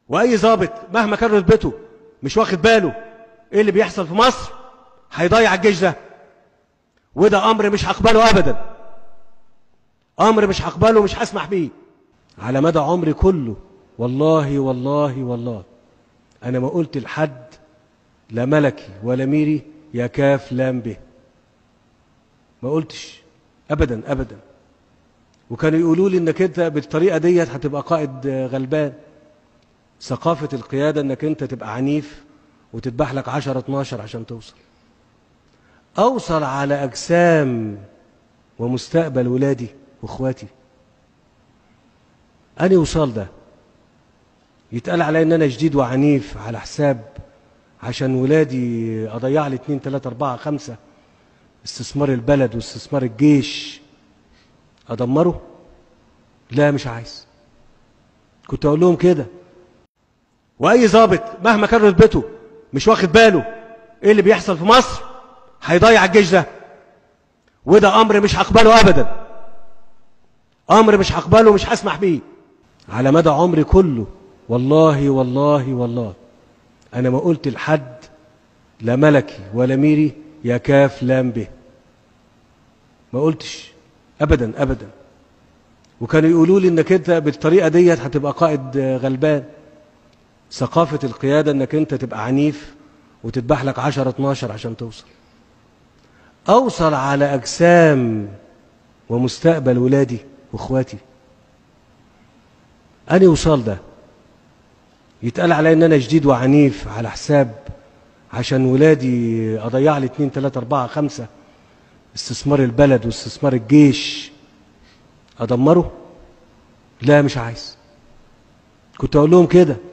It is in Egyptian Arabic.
واي ضابط مهما كان رتبته مش واخد باله ايه اللي بيحصل في مصر هيضيع الجيش ده وده امر مش هقبله ابدا امر مش هقبله ومش هسمح بيه على مدى عمري كله والله والله والله انا ما قلت لحد لا ملكي ولا ميري يا كاف لام به ما قلتش ابدا ابدا وكانوا يقولوا لي انك انت بالطريقه ديت هتبقى قائد غلبان ثقافه القياده انك انت تبقى عنيف وتذبح لك 10 12 عشان توصل اوصل على اجسام ومستقبل ولادي واخواتي اني وصال ده يتقال علي ان انا شديد وعنيف على حساب عشان ولادي اضيع لي 2 3 4 5 استثمار البلد واستثمار الجيش ادمره لا مش عايز كنت اقول لهم كده واي ضابط مهما كان رتبته مش واخد باله ايه اللي بيحصل في مصر هيضيع الجيش ده وده امر مش هقبله ابدا امر مش هقبله ومش هسمح بيه على مدى عمري كله والله والله والله انا ما قلت لحد لا ملكي ولا ميري يا كاف لام به ما قلتش ابدا ابدا وكانوا يقولوا لي انك انت بالطريقه ديت هتبقى قائد غلبان ثقافه القياده انك انت تبقى عنيف وتذبح لك 10 12 عشان توصل اوصل على اجسام ومستقبل ولادي واخواتي اني وصال ده يتقال علي ان انا شديد وعنيف على حساب عشان ولادي اضيع لي 2 3 4 5 استثمار البلد واستثمار الجيش ادمره لا مش عايز كنت اقول لهم كده